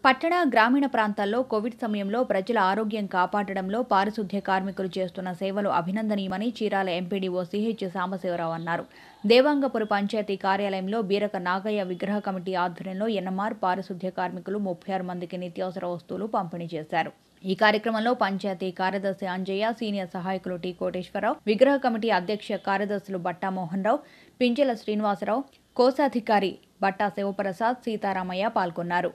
పట్టణ గ్రామీణ ప్రాంతాల్లో కోవిడ్ సమయంలో ప్రజల ఆరోగ్యం కాపాడడంలో పారిశుద్ధ్య కార్మికులు చేస్తున్న సేవలు అభినందనీయమని చీరాల ఎంపీడీఓ సిహెచ్ సాంబశివరావు అన్నారు దేవాంగపురి పంచాయతీ కార్యాలయంలో బీరక నాగయ్య విగ్రహ కమిటీ ఆధ్వర్యంలో ఎన్ఎంఆర్ పారిశుద్ధ్య కార్మికులు ముప్పై ఆరు మందికి నిత్యావసర వస్తువులు పంపిణీ చేశారు ఈ కార్యక్రమంలో పంచాయతీ కార్యదర్శి అంజయ్య సీనియర్ సహాయకులు టి కోటేశ్వరరావు విగ్రహ కమిటీ అధ్యక్ష కార్యదర్శులు బట్టా మోహన్ రావు పించెల శ్రీనివాసరావు కోశాధికారి బట్టా శివప్రసాద్ సీతారామయ్య పాల్గొన్నారు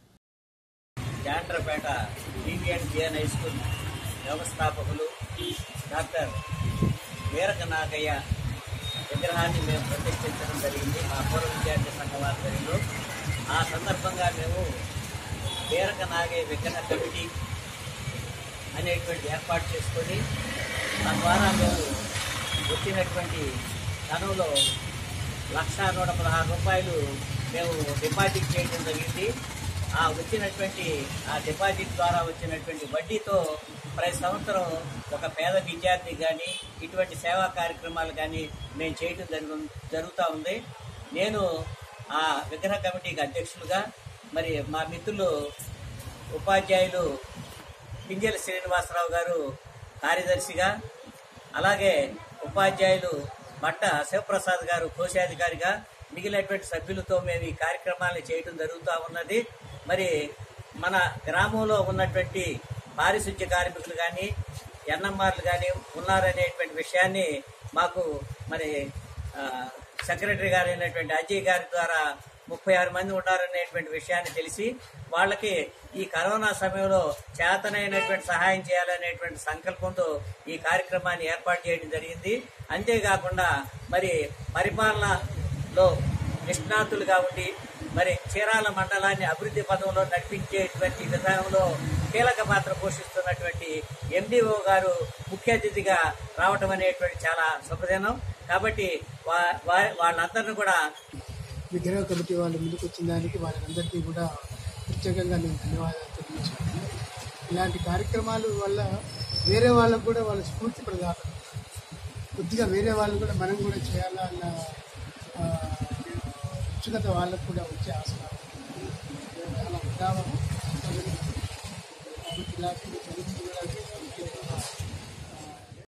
Jandrapeta DVN GN high school వ్యవస్థాపకులు డాక్టర్ వీరక నాగయ్య విగ్రహాన్ని మేము ప్రతిష్ఠించడం జరిగింది మా పూర్వ విద్యార్థి సంఘం ఆధ్వర్యంలో ఆ సందర్భంగా మేము వీరక నాగయ్య విగ్రహ కమిటీ అనేటువంటి ఏర్పాటు చేసుకొని తద్వారా మేము వచ్చినటువంటి ధనంలో లక్ష నూట పదహారు రూపాయలు మేము డిపాజిట్ చేయడం జరిగింది ఆ వచ్చినటువంటి ఆ డిపాజిట్ ద్వారా వచ్చినటువంటి వడ్డీతో ప్రతి సంవత్సరం ఒక పేద విద్యార్థి కానీ ఇటువంటి సేవా కార్యక్రమాలు కానీ మేము చేయడం జరుగు జరుగుతూ ఉంది నేను ఆ విగ్రహ కమిటీకి అధ్యక్షులుగా మరి మా మిత్రులు ఉపాధ్యాయులు పింజల శ్రీనివాసరావు గారు కార్యదర్శిగా అలాగే ఉపాధ్యాయులు బట్ట శివప్రసాద్ గారు కోశాధికారిగా మిగిలినటువంటి సభ్యులతో మేము ఈ కార్యక్రమాన్ని చేయడం జరుగుతూ ఉన్నది మరి మన గ్రామంలో ఉన్నటువంటి పారిశుద్ధ్య కార్మికులు కానీ ఎన్ఎంఆర్లు కానీ ఉన్నారనేటువంటి విషయాన్ని మాకు మరి ఆ, సెక్రటరీ గారు అయినటువంటి అజయ్ గారి ద్వారా ముప్పై ఆరు మంది ఉన్నారనేటువంటి విషయాన్ని తెలిసి వాళ్ళకి ఈ కరోనా సమయంలో చేతనైనటువంటి సహాయం చేయాలనేటువంటి సంకల్పంతో ఈ కార్యక్రమాన్ని ఏర్పాటు చేయడం జరిగింది అంతేకాకుండా మరి పరిపాలనలో నిష్ణాతులుగా ఉండి మరి చీరాల మండలాన్ని అభివృద్ధి పదంలో నడిపించేటువంటి విధానంలో కీలక పాత్ర పోషిస్తున్నటువంటి ఎండిఓ గారు ముఖ్య అతిథిగా రావటం అనేటువంటి చాలా శుభదినం కాబట్టి వా- వా- వాళ్ళందరినీ కూడా విగ్రహ కమిటీ వాళ్ళు ముందుకు వచ్చిన దానికి వాళ్ళందరికీ కూడా ప్రత్యేకంగా నేను ధన్యవాదాలు తెలియజేస్తున్నాను ఇలాంటి కార్యక్రమాల వల్ల వేరే వాళ్ళకు కూడా వాళ్ళ స్ఫూర్తి ప్రదాతం కొద్దిగా వేరే వాళ్ళు కూడా మనం కూడా చేయాలా అన్న ఆ, ఉత్సుకత వాళ్ళకు కూడా వచ్చే ఆసనాలు అలా విధానం ఇలాంటి చరిత్ర కూడా